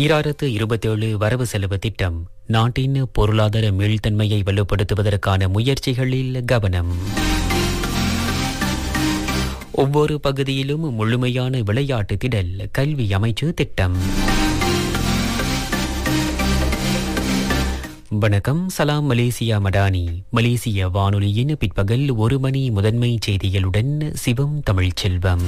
ஈராயிரத்து இருபத்தேழு வரவு செலவு திட்டம் நாட்டின் பொருளாதார மீள்தன்மையை வலுப்படுத்துவதற்கான முயற்சிகளில் கவனம் ஒவ்வொரு பகுதியிலும் முழுமையான விளையாட்டு திடல் கல்வி அமைச்சு திட்டம் வணக்கம் சலாம் மலேசியா மடானி மலேசிய வானொலியின் பிற்பகல் ஒரு மணி முதன்மை செய்திகளுடன் சிவம் தமிழ்ச்செல்வம்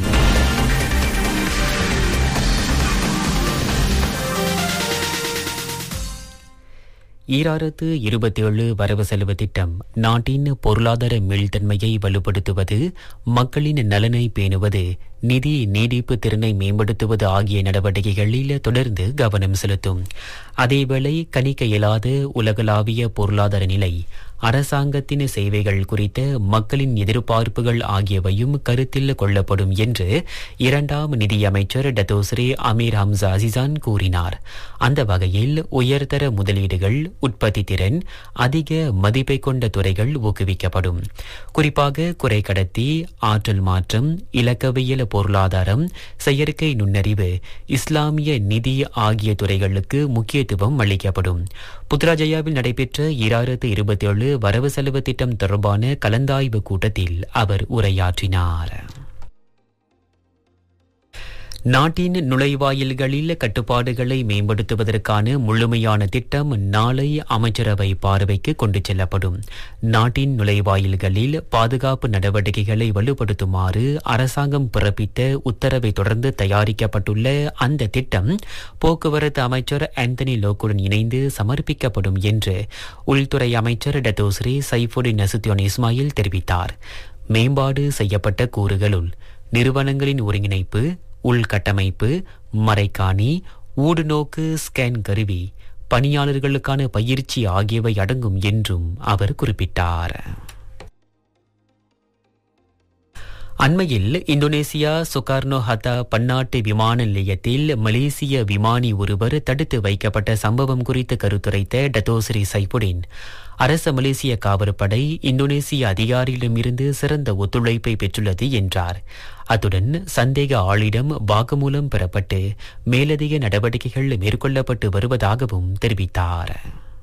ஈராயிரத்து இருபத்தேழு வரவு செலவு திட்டம் நாட்டின் பொருளாதார மீள்தன்மையை வலுப்படுத்துவது மக்களின் நலனை பேணுவது நிதி நீடிப்பு திறனை மேம்படுத்துவது ஆகிய நடவடிக்கைகளில் தொடர்ந்து கவனம் செலுத்தும் அதேவேளை கணிக்க இயலாத உலகளாவிய பொருளாதார நிலை அரசாங்கத்தின் சேவைகள் குறித்த மக்களின் எதிர்பார்ப்புகள் ஆகியவையும் கருத்தில் கொள்ளப்படும் என்று இரண்டாம் நிதியமைச்சர் டத்தோஸ்ரே அமீர் ஹம்சா அசிசான் கூறினார் அந்த வகையில் உயர்தர முதலீடுகள் உற்பத்தி திறன் அதிக மதிப்பை கொண்ட துறைகள் ஊக்குவிக்கப்படும் குறிப்பாக குறைக்கடத்தி ஆற்றல் மாற்றம் இலக்கவியல் பொருளாதாரம் செயற்கை நுண்ணறிவு இஸ்லாமிய நிதி ஆகிய துறைகளுக்கு முக்கியத்துவம் அளிக்கப்படும் புத்ராஜயாவில் நடைபெற்ற ஈராயிரத்து இருபத்தி ஏழு வரவு செலவு திட்டம் தொடர்பான கலந்தாய்வு கூட்டத்தில் அவர் உரையாற்றினார் நாட்டின் நுழைவாயில்களில் கட்டுப்பாடுகளை மேம்படுத்துவதற்கான முழுமையான திட்டம் நாளை அமைச்சரவை பார்வைக்கு கொண்டு செல்லப்படும் நாட்டின் நுழைவாயில்களில் பாதுகாப்பு நடவடிக்கைகளை வலுப்படுத்துமாறு அரசாங்கம் பிறப்பித்த உத்தரவை தொடர்ந்து தயாரிக்கப்பட்டுள்ள அந்த திட்டம் போக்குவரத்து அமைச்சர் ஆந்தனி லோக்குடன் இணைந்து சமர்ப்பிக்கப்படும் என்று உள்துறை அமைச்சர் டத்தோஸ்ரீ சைஃபுடின் நசுத்தியோன் இஸ்மாயில் தெரிவித்தார் மேம்பாடு செய்யப்பட்ட கூறுகளுள் நிறுவனங்களின் ஒருங்கிணைப்பு உள்கட்டமைப்பு மறைக்காணி ஊடுநோக்கு ஸ்கேன் கருவி பணியாளர்களுக்கான பயிற்சி ஆகியவை அடங்கும் என்றும் அவர் குறிப்பிட்டார் அண்மையில் இந்தோனேசியா சுகார்னோ ஹத்தா பன்னாட்டு விமான நிலையத்தில் மலேசிய விமானி ஒருவர் தடுத்து வைக்கப்பட்ட சம்பவம் குறித்து கருத்துரைத்த டத்தோஸ்ரீ சைபுடின் அரச மலேசிய காவற்படை இந்தோனேசிய அதிகாரியிடமிருந்து சிறந்த ஒத்துழைப்பை பெற்றுள்ளது என்றார் அத்துடன் சந்தேக ஆளிடம் வாக்குமூலம் பெறப்பட்டு மேலதிக நடவடிக்கைகள் மேற்கொள்ளப்பட்டு வருவதாகவும் தெரிவித்தார்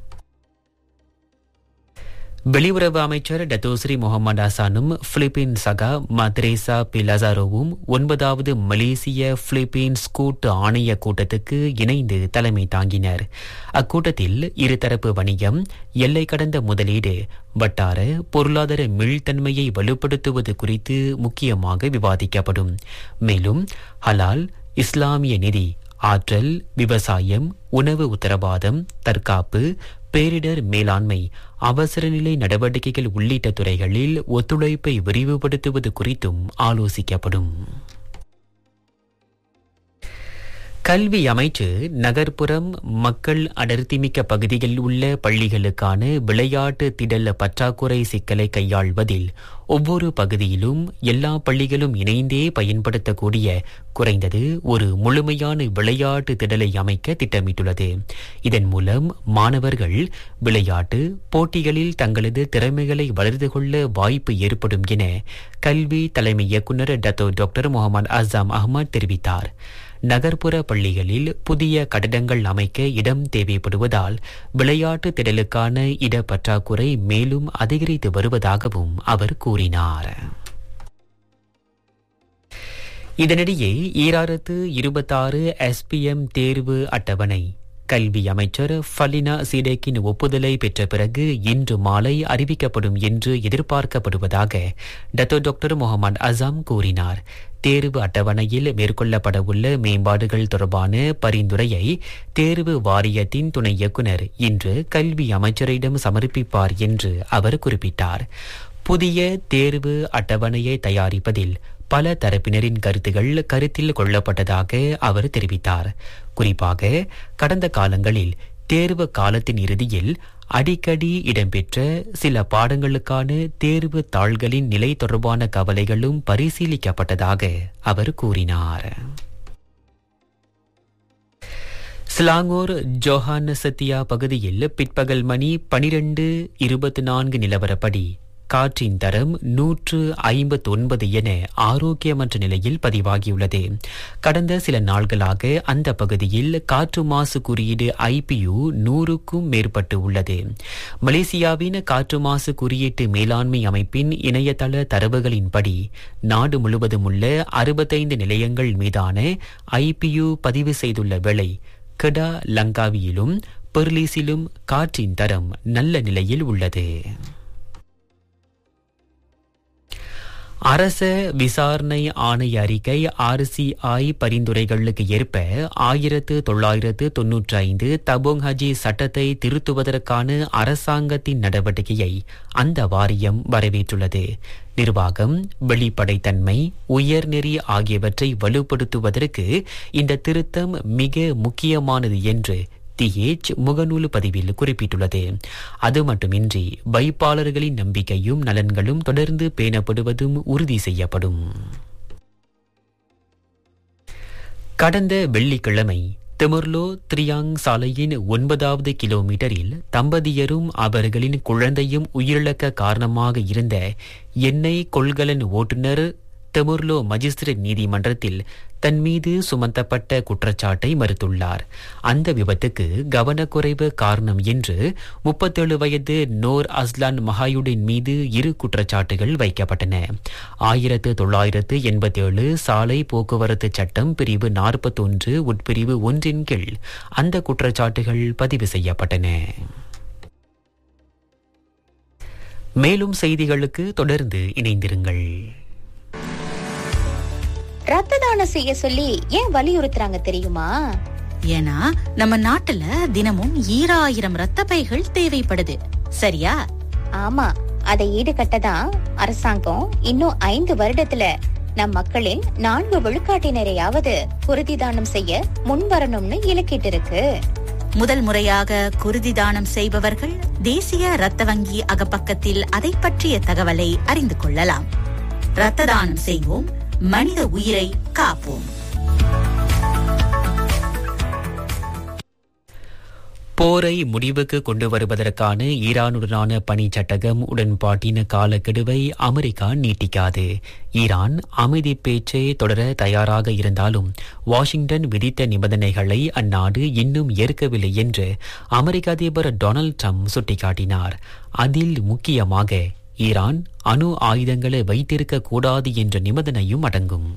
வெளியுறவு அமைச்சர் டத்தோஸ்ரீ முகமது ஹசானும் பிலிப்பீன் சகா மத்ரேசா பிலசாரோவும் ஒன்பதாவது மலேசிய பிலிப்பீன்ஸ் கூட்டு ஆணைய கூட்டத்துக்கு இணைந்து தலைமை தாங்கினர் அக்கூட்டத்தில் இருதரப்பு வணிகம் எல்லை கடந்த முதலீடு வட்டார பொருளாதார மீள்தன்மையை வலுப்படுத்துவது குறித்து முக்கியமாக விவாதிக்கப்படும் மேலும் ஹலால் இஸ்லாமிய நிதி ஆற்றல் விவசாயம் உணவு உத்தரவாதம் தற்காப்பு பேரிடர் மேலாண்மை அவசரநிலை நடவடிக்கைகள் உள்ளிட்ட துறைகளில் ஒத்துழைப்பை விரிவுபடுத்துவது குறித்தும் ஆலோசிக்கப்படும் கல்வி அமைச்சு நகர்ப்புறம் மக்கள் அடர்த்திமிக்க பகுதிகளில் உள்ள பள்ளிகளுக்கான விளையாட்டு திடல் பற்றாக்குறை சிக்கலை கையாள்வதில் ஒவ்வொரு பகுதியிலும் எல்லா பள்ளிகளும் இணைந்தே பயன்படுத்தக்கூடிய குறைந்தது ஒரு முழுமையான விளையாட்டு திடலை அமைக்க திட்டமிட்டுள்ளது இதன் மூலம் மாணவர்கள் விளையாட்டு போட்டிகளில் தங்களது திறமைகளை வளர்த்து கொள்ள வாய்ப்பு ஏற்படும் என கல்வி தலைமை இயக்குநர் Datuk doctor Mohamed Azam Ahmad தெரிவித்தார் நகர்ப்புற பள்ளிகளில் புதிய கட்டடங்கள் அமைக்க இடம் தேவைப்படுவதால் விளையாட்டு திடலுக்கான இட பற்றாக்குறை மேலும் அதிகரித்து வருவதாகவும் அவர் கூறினார் இதனிடையே ஈராயிரத்து இருபத்தாறு எஸ்பிஎம் தேர்வு அட்டவணை கல்வி அமைச்சர் ஃபலினா சீடேக்கின் ஒப்புதலை பெற்ற பிறகு இன்று மாலை அறிவிக்கப்படும் என்று எதிர்பார்க்கப்படுவதாக டத்தோ டாக்டர் முகமது அசாம் கூறினார் தேர்வு அட்டவணையில் மேற்கொள்ளப்படவுள்ள மேம்பாடுகள் தொடர்பான பரிந்துரையை தேர்வு வாரியத்தின் துணை இயக்குநர் இன்று கல்வி அமைச்சரிடம் சமர்ப்பிப்பார் என்று அவர் குறிப்பிட்டார் புதிய தேர்வு அட்டவணையை தயாரிப்பதில் பல தரப்பினரின் கருத்துகள் கருத்தில் கொள்ளப்பட்டதாக அவர் தெரிவித்தார் குறிப்பாக கடந்த காலங்களில் தேர்வு காலத்தின் இறுதியில் அடிக்கடி இடம்பெற்ற சில பாடங்களுக்கான தேர்வு தாள்களின் நிலை தொடர்பான கவலைகளும் பரிசீலிக்கப்பட்டதாக அவர் கூறினார் ஸ்லாங்கோர் ஜோஹான சத்தியா பகுதியில் பிற்பகல் மணி பனிரெண்டு இருபத்தி நான்கு நிலவரப்படி காற்றின் தரம் நூற்று ஐம்பத்தொன்பது என ஆரோக்கியமற்ற நிலையில் பதிவாகியுள்ளது கடந்த சில நாள்களாக அந்த பகுதியில் காற்று மாசு குறியீடு ஐபியு நூறுக்கும் மேற்பட்டு உள்ளது மலேசியாவின் காற்று மாசு குறியீட்டு மேலாண்மை அமைப்பின் இணையதள தரவுகளின்படி நாடு முழுவதும் உள்ள அறுபத்தைந்து நிலையங்கள் மீதான ஐபியு பதிவு செய்துள்ள வேளை கெடா லங்காவியிலும் பெர்லீஸிலும் காற்றின் தரம் நல்ல நிலையில் உள்ளது அரச விசாரணை ஆணைய அறிக்கை ஆர்சிஐ பரிந்துரைகளுக்கு ஏற்ப ஆயிரத்து தொள்ளாயிரத்து தொன்னூற்றி ஐந்து தபோங் ஹஜி சட்டத்தை திருத்துவதற்கான அரசாங்கத்தின் நடவடிக்கையை அந்த வாரியம் வரவேற்றுள்ளது நிர்வாகம் வெளிப்படைத்தன்மை உயர்நெறி ஆகியவற்றை வலுப்படுத்துவதற்கு இந்த திருத்தம் மிக முக்கியமானது என்று டிஏச் முகநூல் பதிவில் குறிப்பிட்டுள்ளது அது மட்டுமின்றி வைப்பாளர்களின் நம்பிக்கையும் நலன்களும் தொடர்ந்து பேணப்படுவதும் உறுதி செய்யப்படும் கடந்த வெள்ளிக்கிழமை திமுர்லோ த்ரியாங் சாலையின் ஒன்பதாவது கிலோமீட்டரில் தம்பதியரும் அவர்களின் குழந்தையும் உயிரிழக்க காரணமாக இருந்த எண்ணெய் கொள்கலன் ஓட்டுநர் தெமுர்லோ மஜிஸ்திரேட் நீதிமன்றத்தில் தன் மீது சுமத்தப்பட்ட குற்றச்சாட்டை மறுத்துள்ளார் அந்த விபத்துக்கு கவனக்குறைவு காரணம் என்று முப்பத்தேழு வயது நோர் அஸ்லான் மஹாயுடின் மீது இரு குற்றச்சாட்டுகள் வைக்கப்பட்டன ஆயிரத்து தொள்ளாயிரத்து எண்பத்தேழு சாலை போக்குவரத்து சட்டம் பிரிவு நாற்பத்தொன்று உட்பிரிவு ஒன்றின் கீழ் அந்த குற்றச்சாட்டுகள் பதிவு செய்யப்பட்டன மேலும் செய்திகளுக்கு தொடர்ந்து இணைந்திருங்கள் ரத்த தானம் செய்ய சொல்லி ஏன் வலியுறுத்துறாங்க தெரியுமா ஏன்னா நம்ம நாட்டுல தினமும் ஈராயிரம் ரத்த பைகள் தேவைப்படுது சரியா ஆமா அதை ஈடுகட்ட தான் அரசாங்கம் இன்னும் ஐந்து வருடத்துல நம் மக்களின் நான்கு விழுக்காட்டினரையாவது குருதி தானம் செய்ய முன் வரணும்னு இலக்கிட்டு இருக்கு முதல் முறையாக குருதி தானம் செய்பவர்கள் தேசிய ரத்த வங்கி அகப்பக்கத்தில் அதை பற்றிய தகவலை அறிந்து கொள்ளலாம் ரத்த தானம் செய்வோம் மனித உயிரை காப்போம் போரை முடிவுக்கு கொண்டு வருவதற்கான ஈரானுடனான பணி சட்டகம் உடன்பாட்டின் காலக்கெடுவை அமெரிக்கா நீட்டிக்காது ஈரான் அமைதி பேச்சை தொடர தயாராக இருந்தாலும் வாஷிங்டன் விதித்த நிபந்தனைகளை அந்நாடு இன்னும் ஏற்கவில்லை என்று அமெரிக்க அதிபர் டொனால்ட் ட்ரம்ப் சுட்டிக்காட்டினார் அதில் முக்கியமாக ஈரான் அணு ஆயுதங்களை வைத்திருக்க கூடாது என்ற நிபந்தனையும் அடங்கும்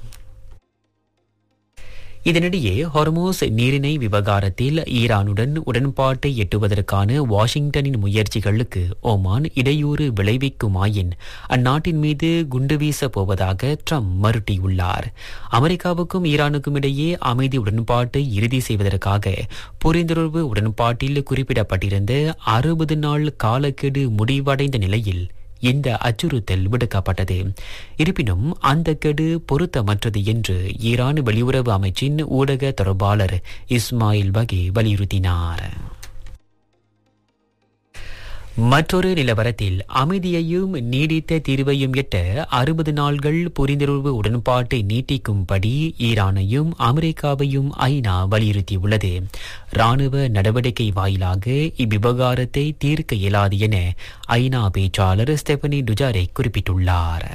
இதனிடையே ஹொர்மோஸ் நீரிணை விவகாரத்தில் ஈரானுடன் உடன்பாட்டை எட்டுவதற்கான வாஷிங்டனின் முயற்சிகளுக்கு ஓமான் இடையூறு விளைவிக்குமாயின் அந்நாட்டின் மீது குண்டு வீசப் போவதாக ட்ரம்ப் மறுட்டியுள்ளார் அமெரிக்காவுக்கும் ஈரானுக்கும் இடையே அமைதி உடன்பாட்டை இறுதி செய்வதற்காக புரிந்துணர்வு உடன்பாட்டில் குறிப்பிடப்பட்டிருந்த அறுபது நாள் காலக்கெடு முடிவடைந்த நிலையில் இந்த அச்சுறுத்தல் விடுக்கப்பட்டது இருப்பினும் அந்த கெடு பொருத்தமற்றது என்று ஈரான் வெளியுறவு அமைச்சின் ஊடக தொடர்பாளர் இஸ்மாயில் பகி வலியுறுத்தினார் மற்றொரு நிலவரத்தில் அமைதியையும் நீடித்த தீர்வையும் எட்ட அறுபது நாள்கள் புரிந்துணர்வு உடன்பாட்டை நீட்டிக்கும்படி ஈரானையும் அமெரிக்காவையும் ஐநா வலியுறுத்தியுள்ளது ராணுவ நடவடிக்கை வாயிலாக இவ்விவகாரத்தை தீர்க்க இயலாது என ஐநா பேச்சாளர் ஸ்டெபனி டுஜாரே குறிப்பிட்டுள்ளார்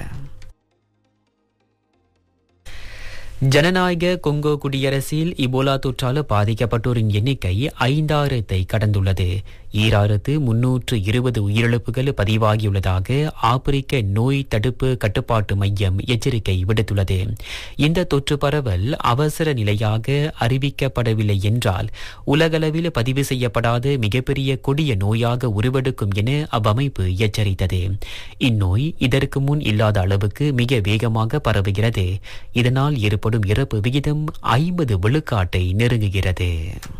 ஜனநாயக கொங்கோ குடியரசில் இபோலா தொற்றால் பாதிக்கப்பட்டோரின் எண்ணிக்கை ஐந்தாயிரத்தை கடந்துள்ளது ஈராயிரத்து முன்னூற்று இருபது உயிரிழப்புகள் பதிவாகியுள்ளதாக ஆப்பிரிக்க நோய் தடுப்பு கட்டுப்பாட்டு மையம் எச்சரிக்கை விடுத்துள்ளது இந்த தொற்று பரவல் அவசர நிலையாக அறிவிக்கப்படவில்லை என்றால் உலகளவில் பதிவு செய்யப்படாத மிகப்பெரிய கொடிய நோயாக உருவெடுக்கும் என அவ்வமைப்பு எச்சரித்தது இந்நோய் இதற்கு முன் இல்லாத அளவுக்கு மிக வேகமாக பரவுகிறது இதனால் ஏற்படும் இறப்பு விகிதம் ஐம்பது விழுக்காட்டை நெருங்குகிறது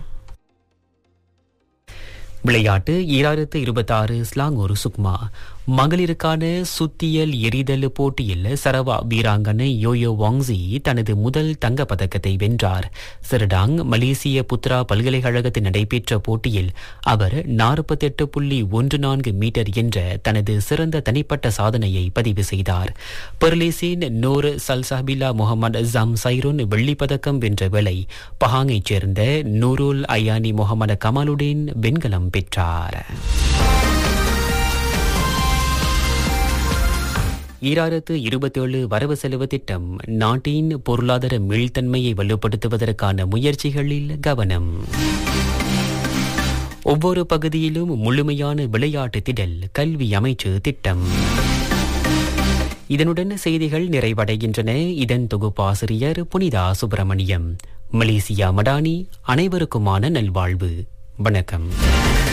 விளையாட்டு ஈராயிரத்து இருபத்தாறு ஸ்லாங்கூர் சுக்மா மகளிருக்கான சுத்தியல் எரிதல் போட்டியில் சரவா வீராங்கனை யோயோ வாங்ஸி தனது முதல் தங்கப் பதக்கத்தை வென்றார் சிறடாங் மலேசிய புத்ரா பல்கலைக்கழகத்தில் நடைபெற்ற போட்டியில் அவர் நாற்பத்தெட்டு புள்ளி ஒன்று நான்கு மீட்டர் என்ற தனது சிறந்த தனிப்பட்ட சாதனையை பதிவு செய்தார் பெர்லிசின் நூர் சல்சாபிலா முகமது ஜம் சைரோன் வெள்ளிப்பதக்கம் வென்ற வேளை பஹாங்கைச் சேர்ந்த நூருல் அயானி முகமது கமாலுடீன் வெண்கலம் பெற்றார் ஈராயிரத்து இருபத்தேழு வரவு செலவு திட்டம் நாட்டின் பொருளாதார மீள்தன்மையை வலுப்படுத்துவதற்கான முயற்சிகளில் கவனம் ஒவ்வொரு பகுதியிலும் முழுமையான விளையாட்டு திடல் கல்வி அமைச்சு திட்டம் இதனுடன் செய்திகள் நிறைவடைகின்றன இதன் தொகுப்பாசிரியர் புனிதா சுப்பிரமணியம் மலேசியா மடானி அனைவருக்குமான நல்வாழ்வு வணக்கம்